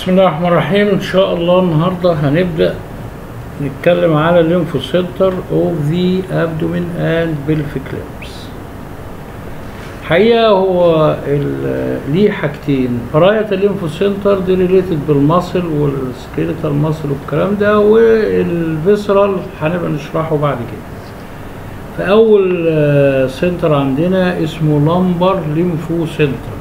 بسم الله الرحمن الرحيم ان شاء الله النهارده هنبدا نتكلم على الليمفو سنتر اوف ذا ابدومين اند بلفيك ليمبس حقيقه هو ال- ليه حاجتين رايه الليمفو سنتر دي ريليتد بالمصل والسكيليتال مصل والكلام ده والفيسرال هنبقى نشرحه بعد كده فاول آه، سنتر عندنا اسمه لامبر ليمفو سنتر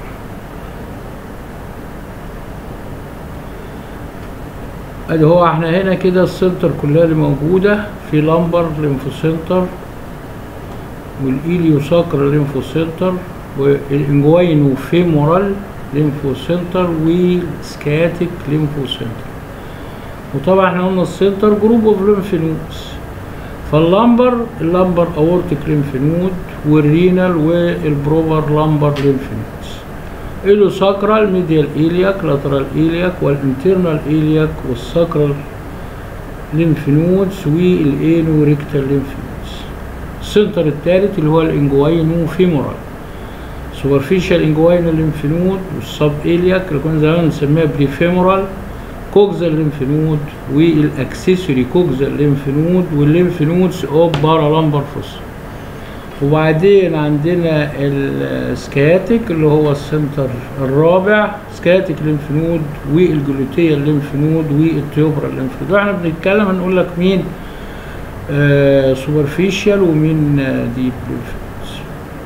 ادي هو احنا هنا كده السنتر كلها اللي موجودة في لامبر ليمفو سنتر والايليو ساكرال ليمفو سنتر والانجوينو فيمورال ليمفو سنتر والسكاتيك ليمفو سنتر وطبعا احنا قلنا السنتر جروب اوف ليمف نودز فاللامبر اللامبر اورتيك ليمف نود والرينال والبروبر لامبر ليمف نودز إلو ساكرال ميديال إيلياك لاترال إيلياك والانترنال إيلياك والساكرال ليمف نودز والإينو ريكتال ليمف نودز السنتر الثالث اللي هو الانجوينو فيمورال سوبرفيشال انجوينو ليمف نود والسب إيلياك اللي كنا زمان بنسميها بريفيمورال كوكزال ليمف نود والاكسسوري كوكزال ليمف نود والليمف نودز اوف بارالامبر فوسا وبعدين عندنا السكياتيك اللي هو السنتر الرابع سكياتيك ليمف نود والجلوتيال ليمف نود والتيوبرال ليمف نود واحنا بنتكلم هنقول لك مين آه سوبرفيشال ومين آه ديب ليمف نودز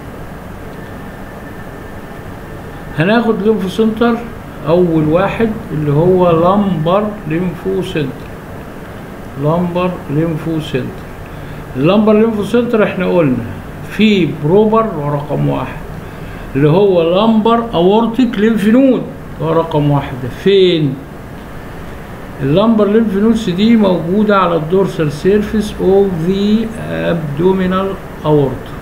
هناخد ليمفو سنتر اول واحد اللي هو لامبر ليمفو سنتر لامبر ليمفو سنتر اللامبر ليمفو سنتر احنا قلنا في بروبر ورقم واحد اللي هو لامبر اورتيك ليمف نود هو رقم واحد ده فين اللامبر ليمف نودز دي موجودة على الدورسال سيرفيس اوف ذا ابدومينال اورتا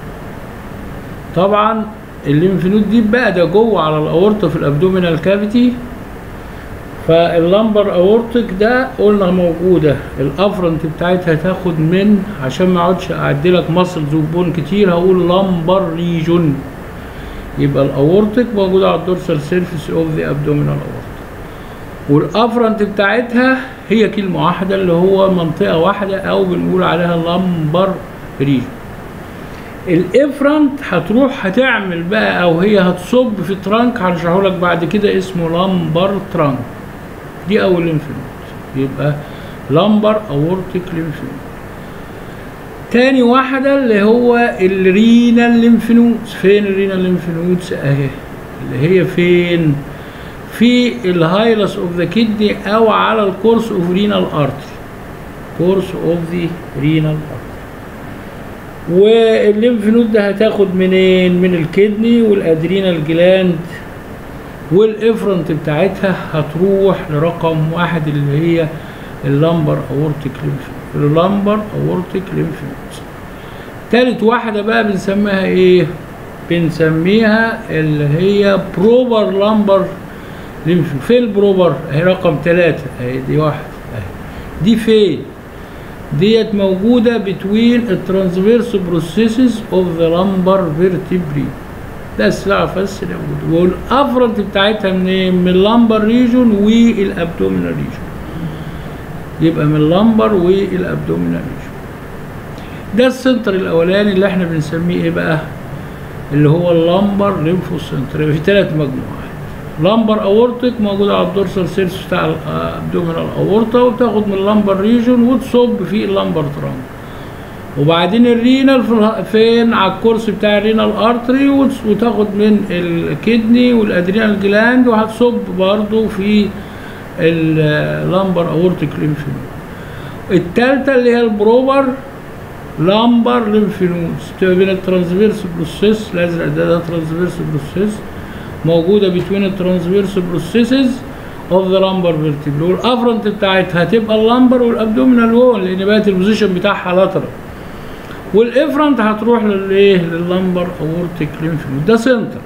طبعا الليمف نود دي بقى ده جوه على الاورتا في الابدومينال كافيتي فاللمبر اورتك ده قلنا موجوده الافرنت بتاعتها تاخد من عشان ما اقعدش اعدلك ماسلز وبون كتير هقول لمبر ريجون يبقى الاورتك موجوده على الدورسال سيرفيس اوف ذا ابدومينال اورتا والافرنت بتاعتها هي كلمه واحده اللي هو منطقه واحده او بنقول عليها لمبر ريجون الافرنت هتروح هتعمل بقى او هي هتصب في ترانك هنشرحه لك بعد كده اسمه لمبر ترانك دي اول ليمف نود يبقى لمبر اورتيك ليمف نود تاني واحدة اللي هو الرينال ليمف نودز فين الرينال ليمف نودز اهي اللي هي فين في الهايلس اوف ذا كدني او على الكورس اوف رينال ارتري كورس اوف ذا رينال ارتري والليمف نود ده هتاخد منين من الكدني والادرينال جلاند والافرنت بتاعتها هتروح لرقم واحد اللي هي اللمبر اورتيك ليمف اللمبر اورتيك ليمف نودز تالت واحده بقى بنسميها ايه بنسميها اللي هي بروبر لمبر ليمف فين البروبر اهي رقم ثلاثة اهي دي واحد اهي دي فين ديت موجودة between الترانسفيرس بروسيسز اوف ذا لمبر فيرتبري ده السلعة بس اللي موجودة والافرنت بتاعتها منين؟ من اللمبر ريجون والابدومينال ريجون يبقى من اللمبر والابدومينال ريجون ده السنتر الاولاني اللي احنا بنسميه ايه بقى؟ اللي هو اللمبر ليمفو سنتر يبقى في ثلاث مجموعات لمبر اورتيك موجودة على الدورسال سيرس بتاع الابدومينال اورتا وتاخد من اللمبر ريجون وتصب في اللمبر ترانك وبعدين الرينال في اله- فين على الكورس بتاع الرينال ارتري وتس- وتاخد من الكدني والادرينال جلاند وهتصب برضو في اللمبر اورتيك ليمف نود التالتة اللي هي البروبر لامبر ليمف نودز بتبقى بين الترانسفيرس بروسيس الازرق ده ده ترانسفيرس بروسيس موجوده بين الترانسفيرس بروسيسز اوف ذا لامبر فيرتيبل والافرنت بتاعتها هتبقى اللامبر والابدومينال وول لان بقت البوزيشن بتاعها لاترال والافرنت هتروح للايه لللامبر اورتيك ليمف نود ده سنتر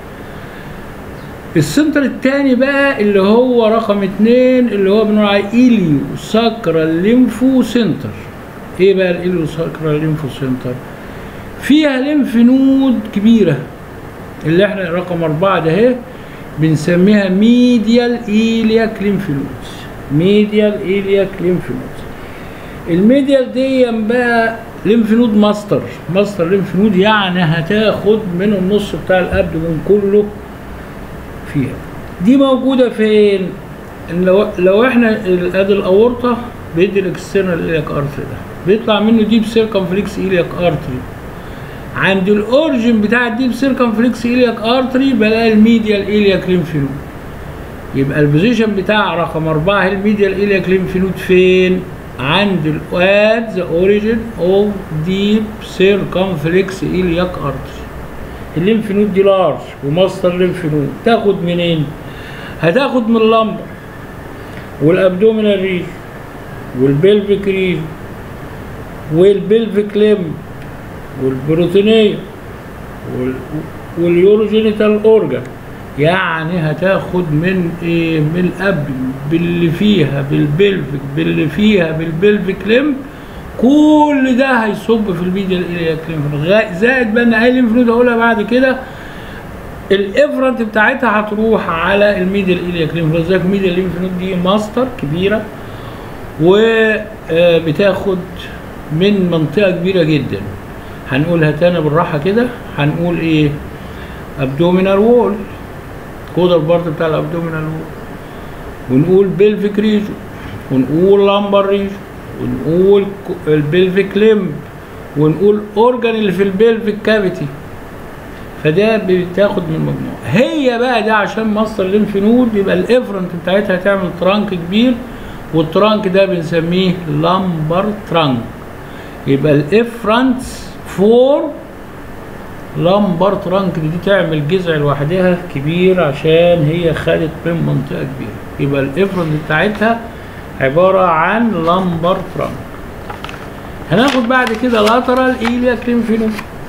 السنتر التاني بقى اللي هو رقم اتنين اللي هو بنقول عليه ايليو ساكرال ليمفو سنتر ايه بقى الايليو ساكرال ليمفو سنتر فيها ليمف نود كبيره اللي احنا رقم أربعة ده اهي بنسميها ميديال ايلياك ليمف نودز ميديال ايلياك ليمف نودز الميديال دي بقى ليمف نود ماستر ماستر ليمف نود يعني هتاخد من النص بتاع الابدومين كله فيها دي موجوده فين إن لو لو احنا ال- ادي الاورطه بيدي الاكسترنال ايلياك ارتري ده بيطلع منه ديب سيركمفلكس ايلياك ارتري عند الاورجن بتاع الديب سيركمفلكس ايلياك ارتري بلاقي الميديال ايلياك ليمف نود يبقى البوزيشن بتاع رقم أربعة الميديال إلياك ليمف نود فين؟ عند الواد ذا اوريجين اوف ديب سيركمفلكس إلياك ارتري الليمف نود دي لارج وماستر ليمف نود تاخد منين؟ هتاخد من اللمبر والابدومينال ريج والبلفيك ريج والبلفيك ليم والبروتينيه وال- واليوروجينيتال اورجان يعني هتاخد من ايه من القبل باللي فيها بالبلفك باللي فيها بالبلفك لم كل ده هيصب في الميديا الالياك ليمف غا- زائد بقى ان اي ليمف نود هقولها بعد كده الافرنت بتاعتها هتروح على الميديا الالياك ليمف لذلك الميديا ليمف نود دي ماستر كبيره وبتاخد من منطقه كبيره جدا هنقولها تاني بالراحه كده هنقول ايه ابدومينال وول كودر بارت بتاع الابدومينال وول ونقول بلفيك ريجن ونقول لامبر ريجن ونقول ك- البلفيك ليمب ونقول اورجان اللي في البلفيك كافيتي فده بتاخد من المجموع هي بقى ده عشان مصدر الليمف نود يبقى الافرنت بتاعتها تعمل ترانك كبير والترانك ده بنسميه لامبر ترانك يبقى الافرنت فور لامبر ترانك دي تعمل جذع لوحدها كبير عشان هي خدت من منطقه كبيره يبقى الافرنت بتاعتها عباره عن لامبر ترانك هناخد بعد كده لاترال ايلياك ليمف نود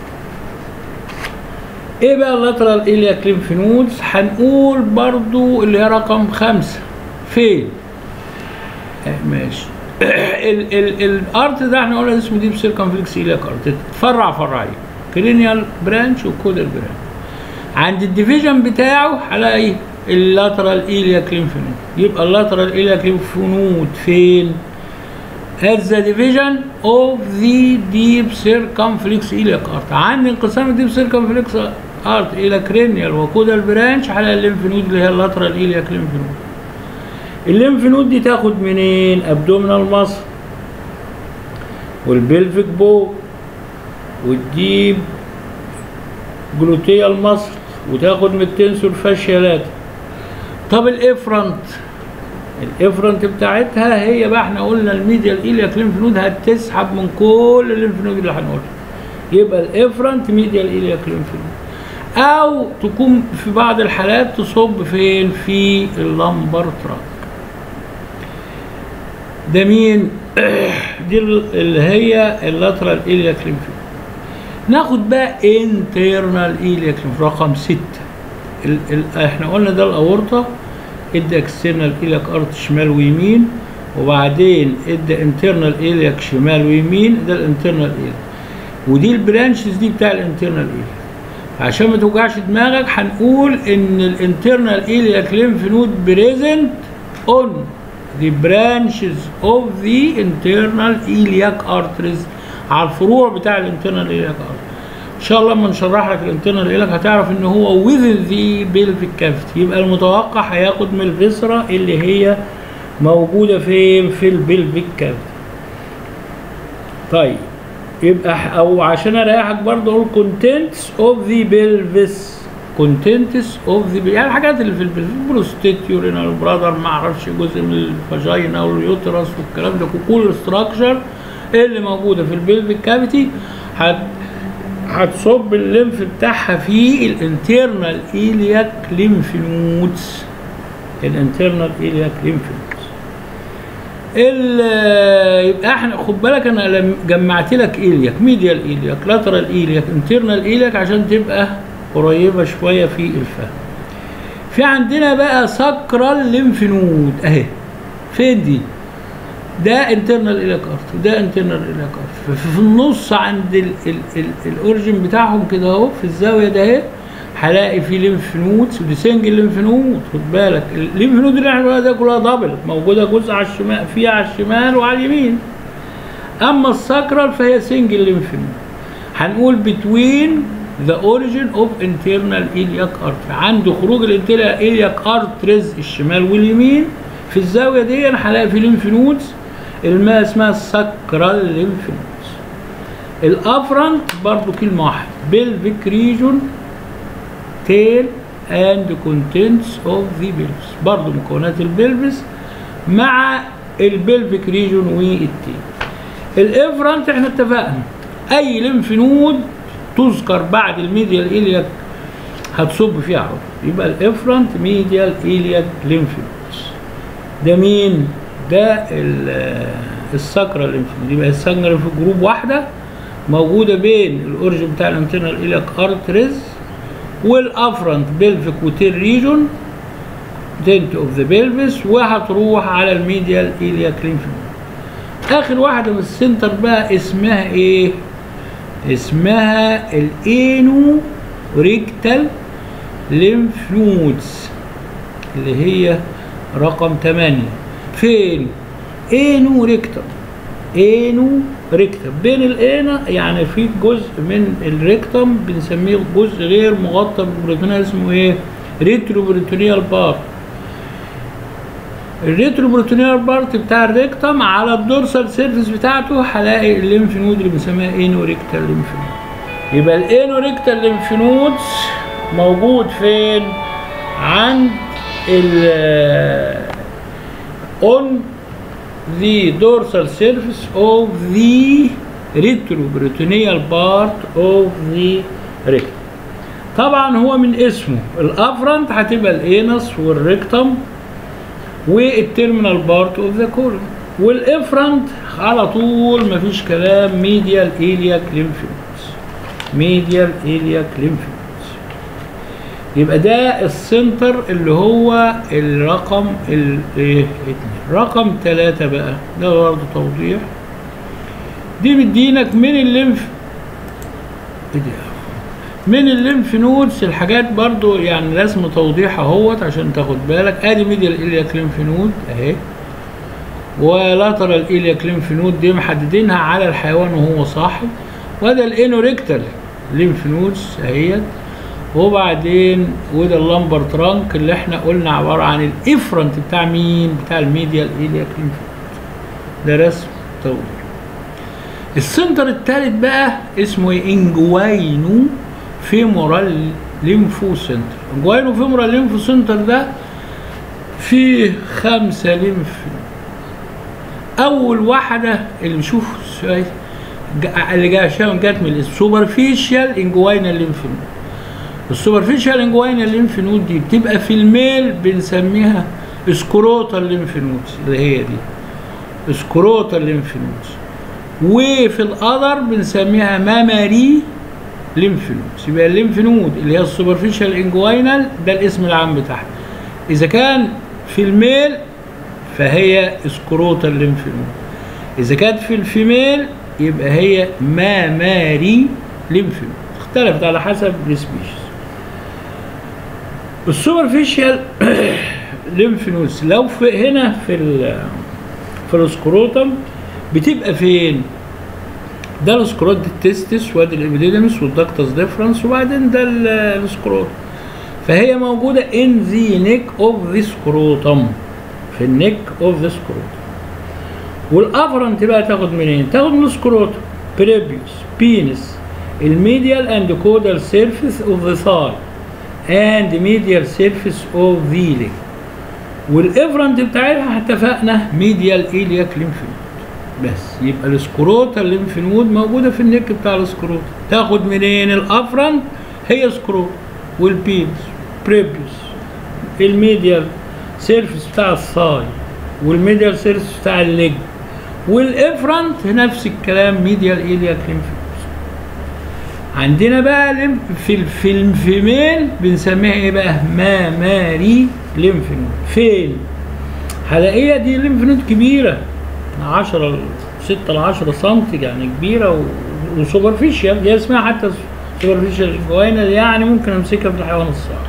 ايه بقى اللاترال ايلياك ليمف نودز هنقول برضو اللي هي رقم خمسة فين آه ماشي ال ال الارت ده احنا قلنا اسمه ديب سيركمفلكس ايلياك ارت فرع فرعين كرينيال برانش وكودال برانش عند الديفيجن بتاعه هلاقي اللاترال ايلياك ليمف نود يبقى اللاترال ايلياك ليمف نود فين at the division of the deep circumflex iliac artery عند انقسام الديب circumflex ارت الى كرينيال وكودال برانش على الليمف نود اللي هي اللاترال ايلياك ليمف نود الليمف نود دي تاخد منين ابدومينال ماسل والبلفيك بو والديب جلوتيال ماسل وتاخد من التنسور فاشيالات طب الافرنت الافرنت بتاعتها هي بقى احنا قلنا الميديا الايلياك ليمف نود هتسحب من كل الليمف نود اللي هنقولها يبقى الافرنت ميديا الايلياك ليمف نود او تكون في بعض الحالات تصب فين في اللمبر تراك ده مين دي اللي هي اللاترال ايلياك ليمف نود ناخد بقى انترنال ايلياك ليمف رقم ستة ال ال احنا قلنا ده الاورطه ادى اكسترنال ايلياك ارت شمال ويمين وبعدين ادى انترنال ايلياك شمال ويمين ده الانترنال ايلياك ودي البرانشز دي بتاع الانترنال ايلياك عشان ما توجعش دماغك هنقول ان الانترنال ايلياك ليمف نود بريزنت اون the branches of the internal iliac arteries على الفروع بتاع الانترنال iliac artery ان شاء الله لما نشرح لك الانترنال iliac هتعرف ان هو within the pelvic cavity يبقى المتوقع هياخد من الفيسرا اللي هي موجودة فين في البلفيك كافيتي طيب يبقى ح- او عشان اريحك برضه اقول contents of the pelvis contents of the يعني الحاجات اللي في البلفيك بروستيت يورينال برادر ما اعرفش جزء من الفاجينا واليوترس والكلام ده كل ستراكشر اللي موجوده في البلفيك كافيتي هت هتصب الليمف بتاعها في الانترنال ايلياك ليمف نودز الانترنال ايلياك ليمف نودز ال- يبقى احنا خد بالك انا لم- جمعت لك ايلياك ميديال ايلياك لاترال ايلياك انترنال ايلياك عشان تبقى قريبه شويه في الفهم في عندنا بقى ساكرال ليمف نود اهي فين دي ده انترنال ايلياك ارت وده انترنال ايلياك ارت في النص عند ال ال ال الاوريجن بتاعهم كده اهو في الزاويه ده اهي هلاقي في ليمف نودز ودي سنجل ليمف نود خد بالك الليمف نود اللي احنا بنقولها ده كلها دبل موجوده جزء على الشمال فيها على الشمال وعلى اليمين اما الساكرال فهي سنجل ليمف نود هنقول بتوين ذا اوريجين اوف انترنال ايلياك ارتري عند خروج الانترنال ايلياك ارتريز الشمال واليمين في الزاويه دي انا هلاقي في ليمف نودز الماء اسمها ساكرال ليمف نودز الافرنت برضو كلمه واحده بلفيك ريجون تيل اند كونتنتس اوف ذا بلفس برضو مكونات البلفس مع البلفيك ريجون والتيل الافرنت احنا اتفقنا اي ليمف نود تذكر بعد الميديال ايلياك هتصب فيها على طول يبقى الافرنت ميديال ايلياك ليمف نودز ده مين ده الساكرال ليمف نود يبقى الساكرال في جروب واحده موجوده بين الاورجن بتاع الانترنال ايلياك ارتريز والافرنت بلفيك وتير ريجون دنت اوف ذا بلفس وهتروح على الميديال ايلياك ليمف نود اخر واحده من السنتر بقى اسمها ايه اسمها الانو ريكتال ليمف نودز اللي هي رقم 8 فين انو ريكتال انو ريكتم بين الانا يعني في جزء من الريكتم بنسميه جزء غير مغطى بالبروتونيال اسمه ايه ريتروبروتونيال بارت الريتروبروتونيال بارت بتاع الريكتم على الدورسال سيرفيس بتاعته هلاقي الليمف نود اللي بنسميها انو ريكتال ليمف نود يبقى الانو ريكتال ليمف نودز موجود فين عند ال on the dorsal surface of the retroperitoneal part of the rectum طبعا هو من اسمه الافرنت هتبقى الانس والريكتم والتيرمينال بارت اوف ذا كولون والافرنت على طول مفيش كلام ميديال ايلياك ليمفيوز ميديال ايلياك ليمفيوز يبقى ده السنتر اللي هو الرقم الايه رقم ثلاثة بقى ده برضه توضيح دي بتدينك من الليمف من الليمف نودز الحاجات برضو يعني رسم توضيح اهوت عشان تاخد بالك ادي ميديال الياك ليمف نود اهي ولاترال الياك ليمف نود دي محددينها على الحيوان وهو صاحي وده الانوريكتال ليمف نودز اهيت وبعدين وده اللمبر ترانك اللي احنا قلنا عباره عن الافرنت بتاع مين بتاع الميديال الياك ليمف نود ده رسم توضيح السنتر الثالث بقى اسمه انجواينو فيمورال ليمفو سنتر انجواينو فيمورال ليمفو سنتر ده فيه خمسة ليمف اول واحدة اللي بشوف السؤال اللي جاي عشان جت من السوبرفيشال انجواينال ليمف نود السوبرفيشال انجواينال ليمف نود دي بتبقى في الميل بنسميها سكروتال ليمف نودز اللي هي دي سكروتال ليمف نودز وفي الاذر بنسميها ماماري ليمف نودز يبقى الليمف نود اللي هي السوبرفيشال انجواينال ده الاسم العام بتاعها اذا كان في الميل فهي سكروتال ليمف نود اذا كانت في الفيميل يبقى هي ماماري ليمف نود اختلفت على حسب السبيشيز السوبرفيشال ليمف نودز لو في هنا في ال في السكروتم بتبقى فين؟ ده السكروت دي التستس وادي الابيديدمس والدكتس ديفرنس وبعدين ده السكروت فهي موجودة in the neck of the scrotum في النك اوف ذا سكروت والافرنت بقى تاخد منين؟ تاخد من السكروت بريبيوس بينس الميديال اند كودال سيرفيس اوف ذا ثاي اند ميديال سيرفيس اوف ذا ليج والافرنت بتاعتها اتفقنا ميديال ايلياك ليمف بس يبقى السكروتا الليمف نود موجوده في النك بتاع السكروت تاخد منين الافرنت هي سكروت والبينس بريبيوس الميديال سيرفيس بتاع الثاي والميديال سيرفيس بتاع الليج والافرنت نفس الكلام ميديال ايلياك ليمف عندنا بقى ليمف في في الفيميل بنسميها ايه بقى ماماري ليمف نود فين هلاقيها دي ليمف نود كبيره 10 6 ل 10 سم يعني كبيره وسوبرفيشال دي اسمها حتى سوبرفيشال انجوينال يعني ممكن امسكها في الحيوان الصاعد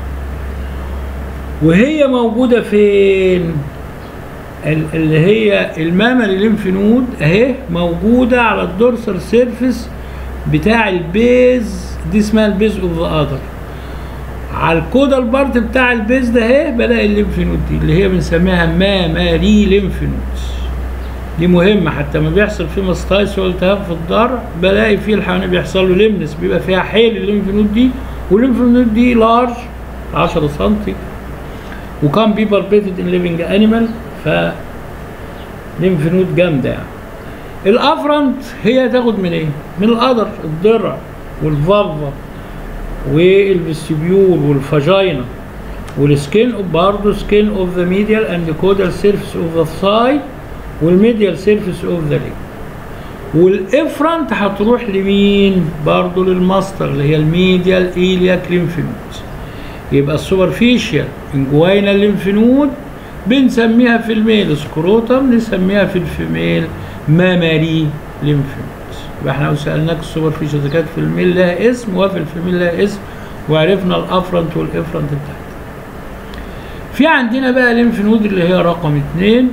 وهي موجودة فين؟ ال- اللي هي المامري ليمف نود اهي موجودة على الدورسال سيرفيس بتاع البيز دي اسمها البيز اوف ذا اذر على الكودال بارت بتاع البيز ده اهي بلاقي الليمف نود دي اللي هي بنسميها ماماري ليمف نودز دي مهمة حتى ما بيحصل فيه ماستايس والتهاب في الضرع بلاقي فيه الحيوان بيحصل له لمنس بيبقى فيها حيل الليمف نود دي والليمف نود دي لارج 10 سم وكان بي بالبيتد ان ليفنج انيمال ف ليمف نود جامدة يعني الافرنت هي تاخد من ايه؟ من القدر الضرع والفالفا والفستيبيول والفاجينا والسكين برضه سكين اوف ذا ميديال اند كودال سيرفيس اوف ذا ثاي والميديال سيرفيس اوف ذا ليج والافرنت هتروح لمين؟ برضه للماستر اللي هي الميديال ايليا ليمف نود يبقى السوبرفيشال انجوينال ليمف نود بنسميها في الميل سكروتم نسميها في الفيميل ماماري ليمف نود يبقى احنا لو سالناك السوبرفيشال اذا كانت في الميل لها اسم وفي الفيميل لها اسم وعرفنا الافرنت والافرنت بتاعتها في عندنا بقى ليمف نود اللي هي رقم اتنين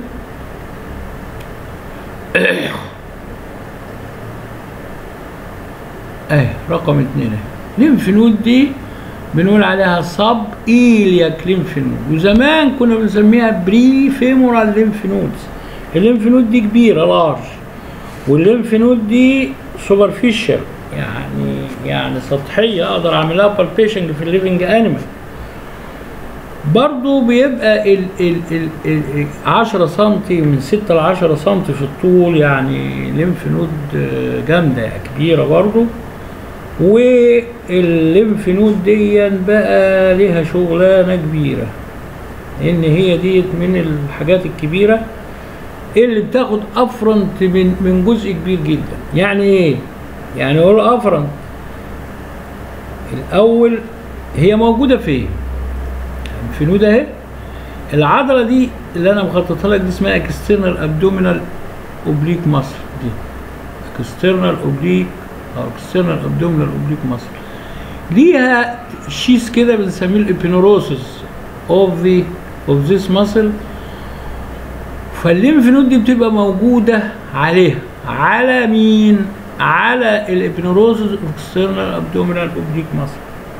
اهي رقم اتنين اهي ليمف نود دي بنقول عليها صب ايلياك ليمف نود وزمان كنا بنسميها بري فيمورال ليمف نودز الليمف نود دي كبيره لارج والليمف نود دي سوبرفيشال يعني يعني سطحيه اقدر اعملها بالبيشنج في الليفنج انيمال برضو بيبقى ال ال ال ال 10 سم من 6 ل 10 سم في الطول يعني ليمف نود جامده كبيره برضو والليمف نود دي بقى ليها شغلانه كبيره ان هي ديت من الحاجات الكبيره اللي بتاخد افرنت من من جزء كبير جدا يعني ايه يعني اقول افرنت الاول هي موجوده فين في نود اهي العضله دي اللي انا مخططها لك دي اسمها اكسترنال ابدومينال اوبليك ماسل دي اكسترنال اوبليك او اكسترنال ابدومينال اوبليك ماسل ليها شيس كده بنسميه الابينوروسس اوف ذا اوف ذيس ماسل فالليمف نود دي بتبقى موجوده عليها على مين؟ على الابينوروسس اوف اكسترنال ابدومينال اوبليك ماسل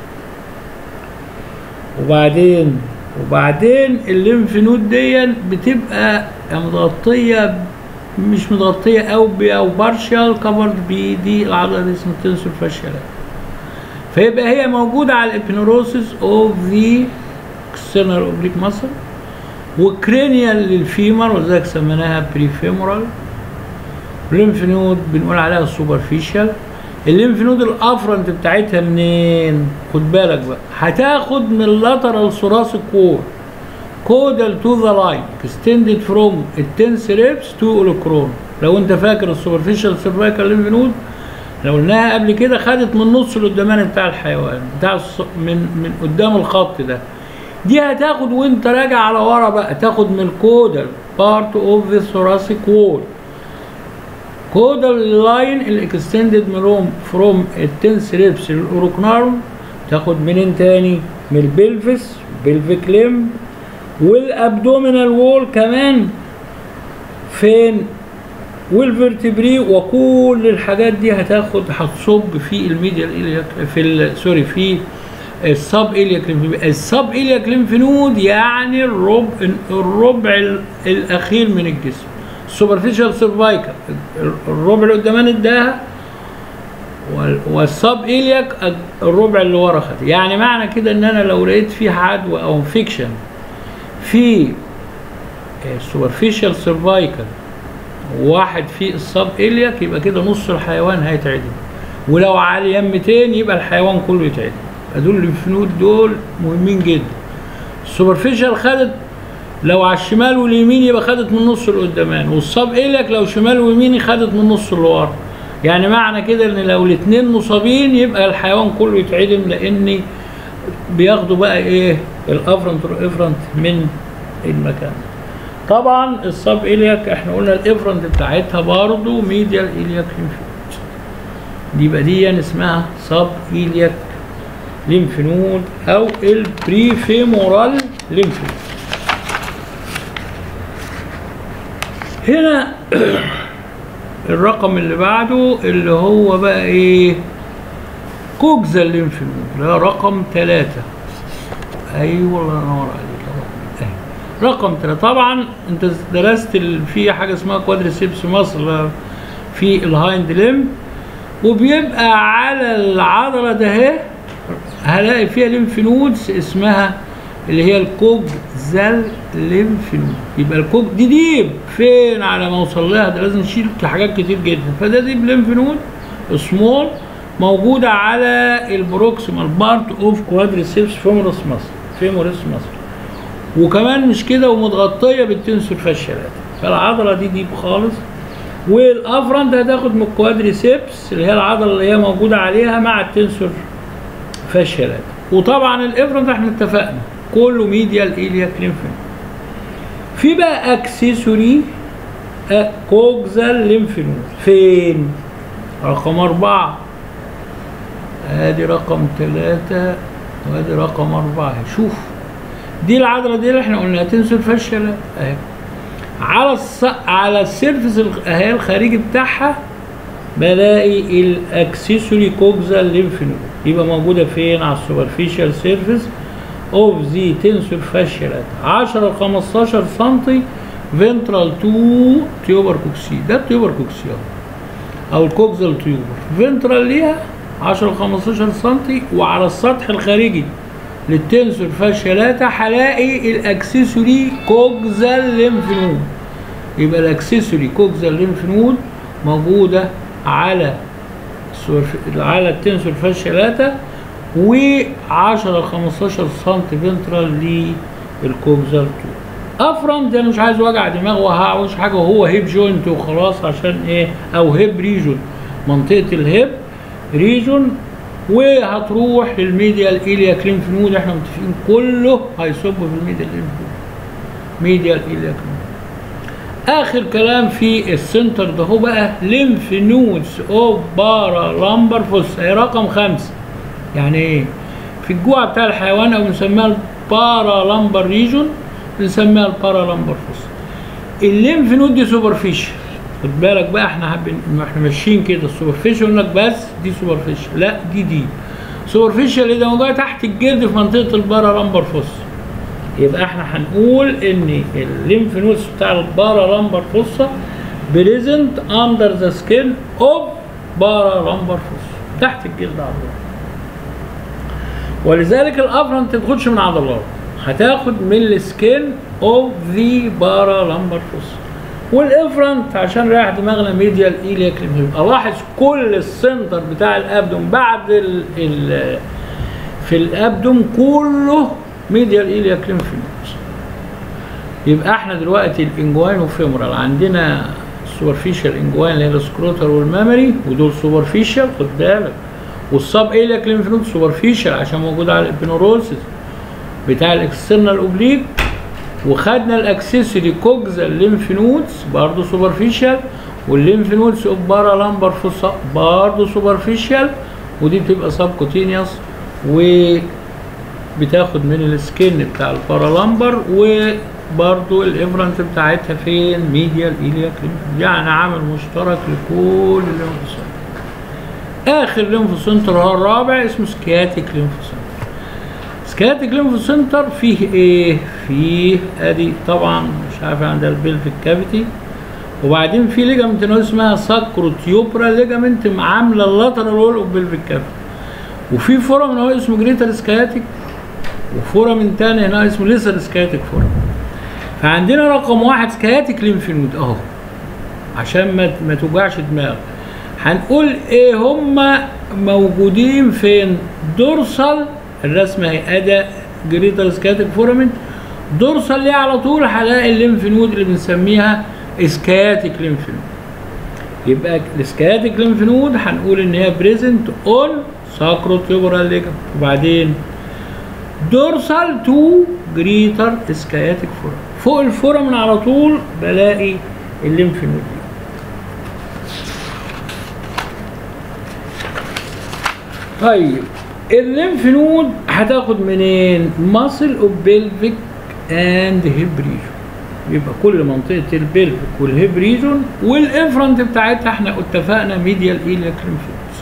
وبعدين وبعدين الليمف نود دي بتبقى متغطيه مش متغطيه او او بارشال كفرد بدي العضله اللي اسمها التنسور فاشيال فيبقى هي موجوده على الابنوروسيس اوف ذا اكسترنال اوبليك ماسل وكرينيال للفيمر وذلك سميناها بريفيمورال الليمف نود بنقول عليها سوبرفيشال الليمف نود الافرنت بتاعتها منين؟ خد بالك بقى هتاخد من اللاترال ثوراسيك وول كودال تو ذا لاين اكستندد فروم التنس ريبس تو اولوكرون لو انت فاكر السوبرفيشال سيرفايكال ليمف نود لو قلناها قبل كده خدت من النص القداماني بتاع الحيوان بتاع من من قدام الخط ده دي هتاخد وانت راجع على ورا بقى تاخد من الكودال بارت اوف ذا ثوراسيك وول كودال لاين الاكستندد مروم فروم التنس ريبس للاوروكنارم تاخد منين تاني من البلفس بلفيك ليم والابدومينال وول كمان فين والفرتبري وكل الحاجات دي هتاخد هتصب في الميديال إلياك في سوري في السب إلياك ليمف السب إلياك ليمف نود يعني الربع الربع الاخير من الجسم السوبرفيشال سيرفايكال الربع اللي قدامنا اداها والسب إلياك الربع اللي ورا خد يعني معنى كده ان انا لو لقيت فيه عدوى او انفكشن في السوبرفيشال سيرفايكال واحد في السب إلياك يبقى كده نص الحيوان هيتعدم ولو على اليمتين يبقى الحيوان كله يتعدم دول الليمفنود دول مهمين جدا السوبرفيشال خدت لو على الشمال واليمين يبقى خدت من نص القدامان والصاب إليك لو شمال ويمين خدت من نص اللي ورا يعني معنى كده ان لو الاثنين مصابين يبقى الحيوان كله يتعدم لان بياخدوا بقى ايه الافرنت والافرنت من المكان طبعا الصاب إلياك احنا قلنا الافرنت بتاعتها برضه ميديال إلياك ليمفنود دي يبقى دي اسمها سب إيلياك ليمف نود او البريفيمورال ليمف نود هنا الرقم اللي بعده اللي هو بقى ايه كوكزا ليمف نود اللي هو رقم ثلاثة ايوه الله ينور عليك أهي. رقم ثلاثة طبعا انت درست ال- في حاجة اسمها كوادريسيبس مصر في الهايند ليم وبيبقى على العضلة ده اهي هلاقي فيها ليمف نودز اسمها اللي هي الكوجزال ليمف نود يبقى الكوج دي ديب فين على ما اوصل لها ده لازم نشيل حاجات كتير جدا فده ديب ليمف نود سمول موجوده على البروكسيمال بارت اوف كوادريسيبس فيمورس مصر فيمورس مصر وكمان مش كده ومتغطيه بالتنسور فاشيالات فالعضله دي ديب خالص والافرنت هتاخد من الكوادريسيبس اللي هي العضله اللي هي موجوده عليها مع التنسور فاشيالات وطبعا الافرنت احنا اتفقنا كله ميديال ايليا ليمفنود في بقى اكسسوري كوكزال ليمفنود فين رقم أربعة ادي رقم ثلاثة وادي رقم أربعة شوف دي العضلة دي اللي احنا قلنا تنسوا الفشلة اهي على الص... على السيرفس الخ- اهي الخارجي بتاعها بلاقي الاكسسوري كوكزال ليمف نود يبقى موجوده فين على السوبرفيشال سيرفيس اوف ذي تنسور فاشيالات 10 ل 15 سم فنترال تو تيوبر كوكسي ده التيوبر كوكسي اهو او الكوكزال تيوبر فنترال ليها 10 ل 15 سم وعلى السطح الخارجي للتنسور فاشيالاتا هلاقي الاكسسوري كوكزال ليمف نود يبقى الاكسسوري كوكزال ليمف نود موجوده على السورف- على التنسور فاشيالاتا و10 ل 15 سم فنترال للكوكزال تو افرم ده أنا مش عايز وجع دماغ وهعوز حاجه وهو هيب جوينت وخلاص عشان ايه او هيب ريجون منطقه الهيب ريجون وهتروح للميديال ايلياك ليمف نود احنا متفقين كله هيصب في الميديال ليمف نود ميديال ايلياك نود اخر كلام في السنتر ده هو بقى ليمف نودز اوف بارا لامبر فوس هي رقم خمسة يعني ايه في الجوع بتاع الحيوان او بنسميها البارا لامبر ريجون بنسميها البارا لامبر فوس الليمف نود دي سوبرفيشال خد بالك بقى احنا حابين احنا ماشيين كده السوبرفيشال يقول لك بس دي سوبرفيشال لا دي دي سوبرفيشال اللي ده موجوده تحت الجلد في منطقه البارا لامبر فوس يبقى احنا هنقول ان الليمف نودز بتاع البارا لامبر فوسا بريزنت اندر ذا سكين اوف بارا لامبر فوسا تحت الجلد عضلات ولذلك الافرنت ما تاخدش من عضلات هتاخد من السكين اوف ذا بارا لامبر فوسا والافرنت عشان رايح دماغنا ميديال ايلياك يبقى لاحظ كل السنتر بتاع الابدوم بعد ال ال في الابدوم كله ميديال ايلياك ليمف نودز يبقى احنا دلوقتي الانجوين وفيمورال عندنا السوبرفيشال انجوين اللي هي السكروتر والميموري ودول سوبرفيشال خد بالك والسب ايلياك ليمف نود سوبرفيشال عشان موجود على الابينوروسيس بتاع الاكسترنال اوبليك وخدنا الاكسسوري كوكزال ليمف نودز برضه سوبرفيشال والليمف نودز اوف بارا لامبر فوسا برضه سوبرفيشال ودي بتبقى سبكوتينيوس و بتاخد من السكين بتاع البارالامبر وبرضو الافرنت بتاعتها فين ميديال ايلياك يعني عامل مشترك لكل الليمفوسايت اخر ليمفو سنتر هو الرابع اسمه سكياتيك ليمفو سنتر سكياتيك ليمفو سنتر فيه ايه فيه ادي طبعا مش عارف عند البلفيك كافيتي وبعدين في ليجامنت اسمها ساكروتيوبرا ليجامنت عامله اللاترال وول اوف بلفيك كافيتي وفي فورم هو اسمه جريتر سكياتيك وفورامين تاني هنا اسمه ليسر سكياتيك فورم فعندنا رقم واحد سكياتيك ليمف نود اهو عشان ما ما توجعش دماغك هنقول ايه هما موجودين فين دورسال الرسمه اهي ادا جريتر سكياتيك فورامين دورسال ليه على طول هلاقي الليمف نود اللي بنسميها اسكياتيك ليمف نود يبقى الاسكياتيك ليمف نود هنقول ان هي بريزنت اون ساكروتيوبرال ليجامنت وبعدين دورسال تو جريتر اسكياتيك فورم فوق الفورم على طول بلاقي الليمف نود دي طيب الليمف نود هتاخد منين؟ ماسل اوف بيلفيك اند هيب ريجون يبقى كل منطقه البيلفيك والهيب ريجون والافرنت بتاعتها احنا اتفقنا ميديال ايلياك ليمفوس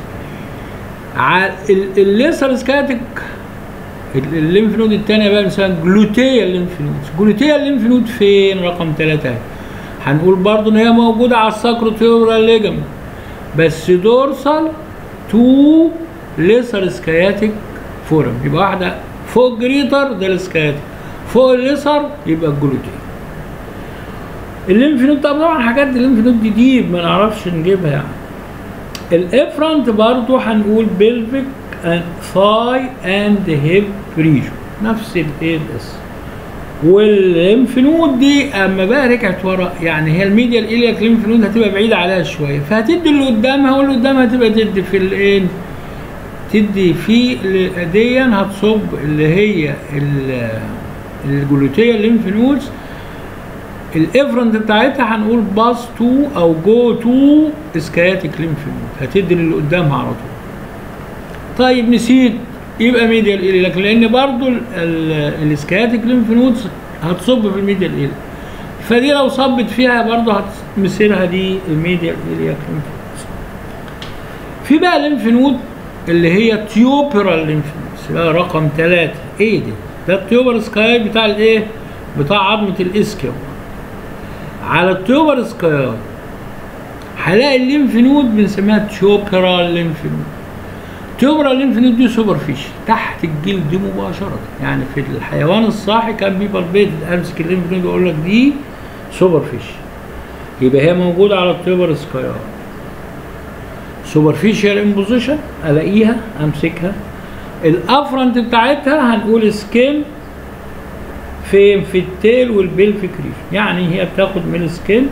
الليسر سكاتيك الليمف نود الثانيه بقى مثلا جلوتيا الليمف نود جلوتيا الليمف نود فين رقم ثلاثة هنقول برضو ان هي موجوده على الساكروتيورال ليجامنت بس دورسال تو ليسر سكياتيك فورم يبقى واحده فوق الجريتر ده السكياتيك فوق الليسر يبقى الجلوتيا الليمف نود طبعا حاجات الليمف نود دي ديب ما نعرفش نجيبها يعني الافرنت برضو هنقول بيلفيك and thigh and hip region نفس الايه الاس والليمف نود دي اما بقى رجعت ورا يعني هي الميديا الالياك ليمف نود هتبقى بعيده عليها شويه فهتدي اللي قدامها واللي قدامها هتبقى تدي في الايه تدي في دي هتصب اللي هي الجلوتيه الليمف نودز الافرنت بتاعتها هنقول باس تو او جو تو اسكياتيك ليمف نود هتدي اللي قدامها على طول طيب نسيت يبقى ميديال الياك لان برضو الاسكياتيك ليمف نودز هتصب في الميديال الياك فدي لو صبت فيها برضو هتمثلها دي الميديال الياك ليمف نودز في بقى ليمف نود اللي هي تيوبرال ليمف نودز رقم ثلاثة ايه دي؟ ده التيوبر سكاي بتاع الايه؟ بتاع عظمة الاسكيو على التيوبر سكاي هلاقي الليمف نود بنسميها تيوبرال ليمف نود تيوبرال ليمف نود دي سوبر فيش تحت الجلد مباشرة يعني في الحيوان الصاحي كان بيبقى البيض امسك الليمف نود واقول لك دي سوبر فيش يبقى هي موجودة على التيوبر سكايار سوبرفيشال امبوزيشن الاقيها امسكها الافرنت بتاعتها هنقول سكين فين في التيل والبلفيك ريجن يعني هي بتاخد من السكين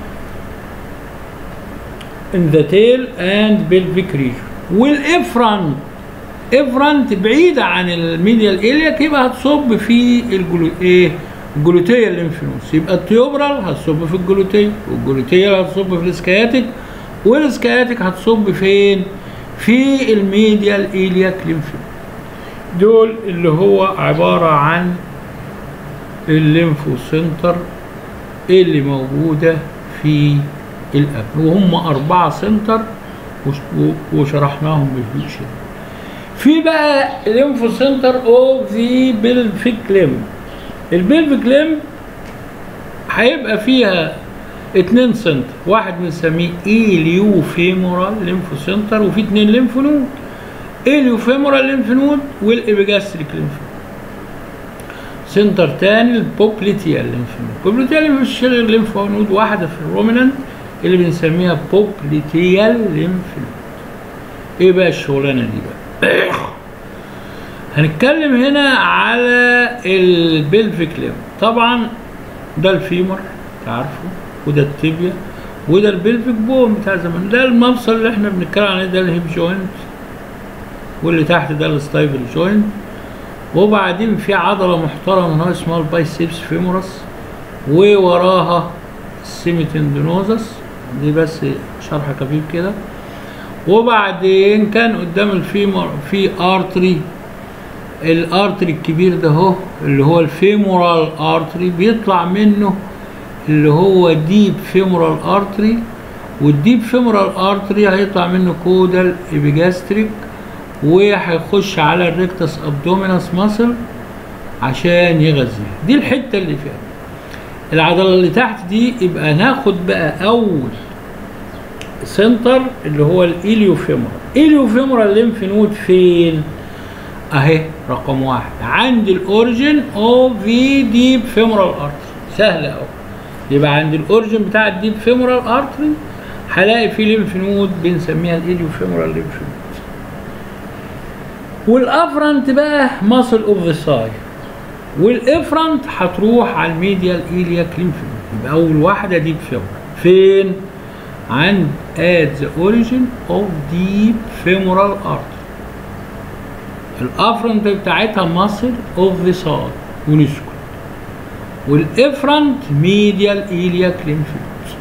in the tail and pelvic region والافرنت افرنت بعيدة عن الميديال الياك يبقى هتصب في الجلو ايه الجلوتيا الليمفنوس يبقى التيوبرال هتصب في الجلوتيا والجلوتيا هتصب في الاسكياتيك والاسكياتيك هتصب فين في الميديال الياك ليمفنوس دول اللي هو عبارة عن الليمفوسنتر اللي موجودة في الأكل وهم أربعة سنتر وشرحناهم بالفيش في بقى الليمفوسنتر اوف ذا بلفيك ليم البلفيك ليم هيبقى فيها اتنين سنتر واحد بنسميه ايليو فيمورال ليمفوسنتر وفي اتنين ليمف نود ايليو فيمورال ليمف نود والابيجاستريك ليمف نود سنتر تاني البوبليتيال ليمف نود بوبليتيال مش غير ليمف نود واحده في الرومينانت اللي بنسميها بوبليتيال ليمف نود ايه بقى الشغلانه دي بقى هنتكلم هنا على البلفيك ليم طبعا ده الفيمر تعرفه وده التibia وده البلفيك بون بتاع زمان ده المفصل اللي احنا بنتكلم عليه ده الهيب جوينت واللي تحت ده الستايفل جوينت وبعدين في عضلة محترمة هنا اسمها البايسيبس فيمورس ووراها السيميتندينوزس دي بس شرح خفيف كده وبعدين كان قدام الفيمور في ارتري الارتري الكبير ده اهو اللي هو الفيمورال ارتري بيطلع منه اللي هو ديب فيمورال ارتري والديب فيمورال ارتري هيطلع منه كودال ابيجاستريك وهيخش على الريكتس ابدومينس ماسل عشان يغذيها دي الحته اللي فيها العضله اللي تحت دي يبقى ناخد بقى اول سنتر اللي هو الاليوفيمورال اليوفيمورال ليمف نود فين اهي رقم واحد عند الاوريجن اوف في ديب فيمورال ارتري سهله اهو يبقى عند الاوريجن بتاع الديب فيمورال ارتري هلاقي في ليمف نود بنسميها الاليوفيمورال ليمف نود والافرنت بقى ماسل اوف ذا ساي والافرنت هتروح على الميديال ايلياك ليمف نود يبقى اول واحده ديب فيمورال فين عند at the origin of deep femoral artery الافرنت بتاعتها ماسل اوف ذا ساي ونسكت والافرنت ميديال ايلياك ليمف نود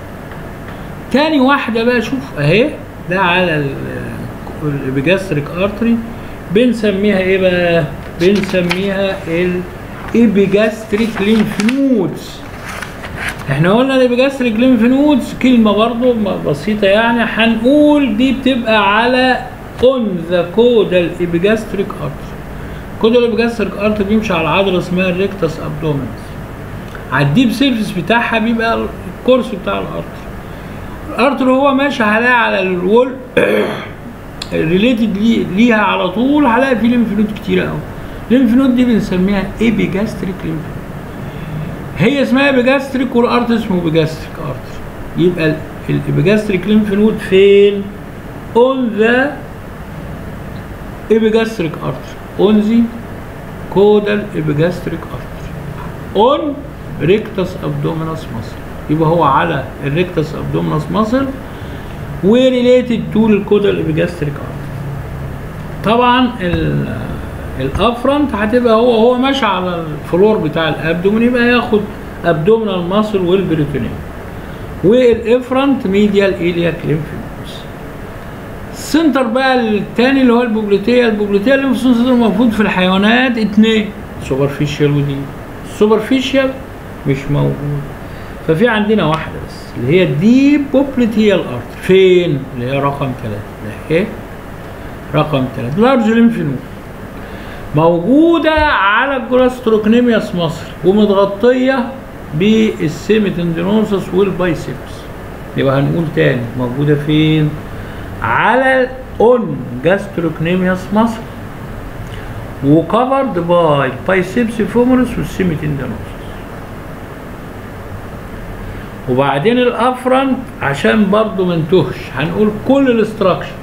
تاني واحده بقى شوف اهي ده على الابيجاستريك ارتري بنسميها ايه بقى بنسميها الابيجاستريك لينف نودز احنا قلنا الابيجاستريك لينف نودز كلمه برضو بسيطه يعني هنقول دي بتبقى على اون ذا كودال ابيجاستريك ارتر كودال ابيجاستريك ارتر بيمشي على عضله اسمها الريكتس ابدومينس على الديب سيرفيس بتاعها بيبقى الكورس بتاع الارتر الارتر هو ماشي هلاقي على الول ريليتد لي ليها على طول هلاقي فيه ليمف نود كتير قوي الليمف نود دي بنسميها ايبيجاستريك ليمف نود هي اسمها ايبيجاستريك والارتر اسمه بيجاستريك ارتر يبقى الايبيجاستريك ليمف نود فين اون ذا ايبيجاستريك ارتر اون ذا كودال ايبيجاستريك ارتر اون ريكتس ابدومينس ماسل يبقى هو على الريكتس ابدومينس ماسل وريليتد تو الكودال ابيجاستريك ارتر طبعا الافرنت هتبقى هو هو ماشي على الفلور بتاع الابدومين يبقى ياخد ابدومينال ماسل والبريتونيوم والافرنت ميديال ايلياك ليمف نودز السنتر بقى الثاني اللي هو البوبليتيا البوبليتيا الليمف نودز المفروض في الحيوانات اتنين سوبرفيشال ودي السوبرفيشال مش موجود ففي عندنا واحده بس اللي هي الديب بوبليتيال ارتر فين اللي هي رقم ثلاثة ده ايه رقم ثلاثة لارج ليمف نود موجودة على الجراستروكنيمياس مصر ومتغطية بالسيميتندينوسس والبايسبس يبقى هنقول تاني موجودة فين على الاون جاستروكنيمياس مصر وكفرد باي بايسبس فومورس والسيميتندينوسس وبعدين الافرنت عشان برضو ما نتوهش هنقول كل الاستراكشر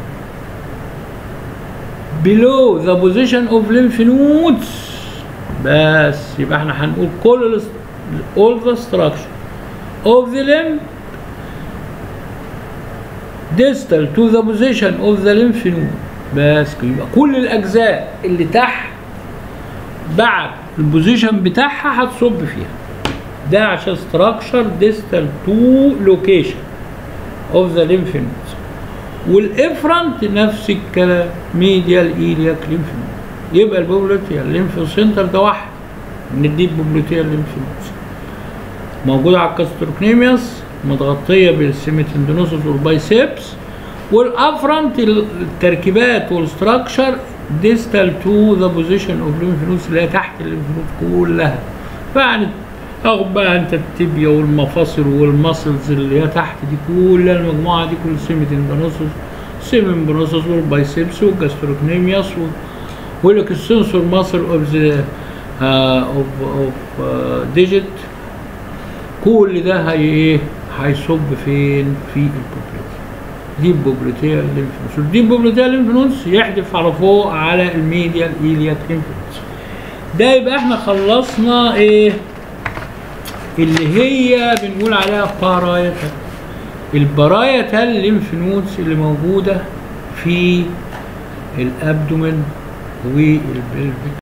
below the position of lymph nodes بس يبقى احنا هنقول كل ال all the structure of the limb distal to the position of the lymph node بس يبقى كل الاجزاء اللي تحت بعد البوزيشن بتاعها هتصب فيها ده عشان structure distal to location of the lymph nodes والافرنت نفس الكلام ميديال ايلياك ليمف نود يبقى البوبلوتيا الليمف سنتر ده واحد من الديب بوبلوتيا الليمف نود موجودة على الكاستروكنيميوس متغطية بالسيميتندينوسس والبايسبس والافرنت التركيبات والستراكشر ديستال تو ذا بوزيشن اوف ليمف نودز اللي هي تحت الليمف نود كلها فيعني اخد بقى انت التبيا والمفاصل والماسلز اللي هي تحت دي كلها المجموعه دي كل سيميتندينوسس سيمبرونوسس والبايسبس والجاستروكنيمياس ويقول لك السنسور ماسل اوف ذا اوف اوف ديجيت كل ده هي ايه هيصب فين في البوبليتيا دي البوبليتيا الليمف نودز دي البوبليتيا الليمف نودز يحدف على فوق على الميديال ايلياك ليمف نودز ده يبقى احنا خلصنا ايه اللي هي بنقول عليها بارايتا البرايتا الليمف نودز اللي موجوده في الابدومن والبلفيك